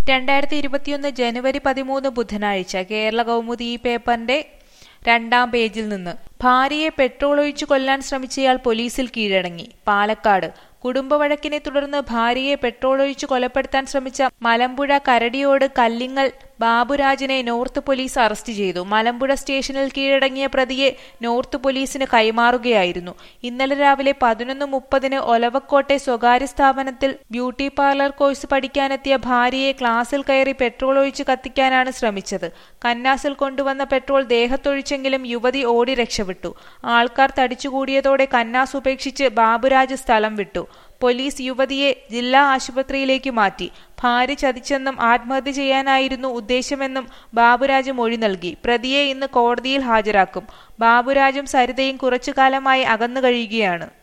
രണ്ടായിരത്തി ഇരുപത്തിയൊന്ന് ജനുവരി പതിമൂന്ന് ബുധനാഴ്ച കേരള കൗമുദി ഈ പേപ്പറിന്റെ രണ്ടാം പേജിൽ നിന്ന് ഭാര്യയെ പെട്രോൾ ഒഴിച്ചു കൊല്ലാൻ ശ്രമിച്ചയാൾ പോലീസിൽ കീഴടങ്ങി പാലക്കാട് കുടുംബവഴക്കിനെ തുടർന്ന് ഭാര്യയെ പെട്രോൾ ഒഴിച്ചു കൊലപ്പെടുത്താൻ ശ്രമിച്ച മലമ്പുഴ കരടിയോട് കല്ലിങ്ങൽ ബാബുരാജിനെ നോർത്ത് പോലീസ് അറസ്റ്റ് ചെയ്തു മലമ്പുഴ സ്റ്റേഷനിൽ കീഴടങ്ങിയ പ്രതിയെ നോർത്ത് പോലീസിന് കൈമാറുകയായിരുന്നു ഇന്നലെ രാവിലെ പതിനൊന്ന് മുപ്പതിന് ഒലവക്കോട്ടെ സ്വകാര്യ സ്ഥാപനത്തിൽ ബ്യൂട്ടി പാർലർ കോഴ്സ് പഠിക്കാനെത്തിയ ഭാര്യയെ ക്ലാസ്സിൽ കയറി പെട്രോൾ ഒഴിച്ച് കത്തിക്കാനാണ് ശ്രമിച്ചത് കന്നാസിൽ കൊണ്ടുവന്ന പെട്രോൾ ദേഹത്തൊഴിച്ചെങ്കിലും യുവതി ഓടി രക്ഷപ്പെട്ടു ആൾക്കാർ തടിച്ചുകൂടിയതോടെ കന്നാസ് ഉപേക്ഷിച്ച് ബാബുരാജ് സ്ഥലം വിട്ടു പോലീസ് യുവതിയെ ജില്ലാ ആശുപത്രിയിലേക്ക് മാറ്റി ഭാര്യ ചതിച്ചെന്നും ആത്മഹത്യ ചെയ്യാനായിരുന്നു ഉദ്ദേശമെന്നും ബാബുരാജ് മൊഴി നൽകി പ്രതിയെ ഇന്ന് കോടതിയിൽ ഹാജരാക്കും ബാബുരാജും സരിതയും കുറച്ചുകാലമായി അകന്നു കഴിയുകയാണ്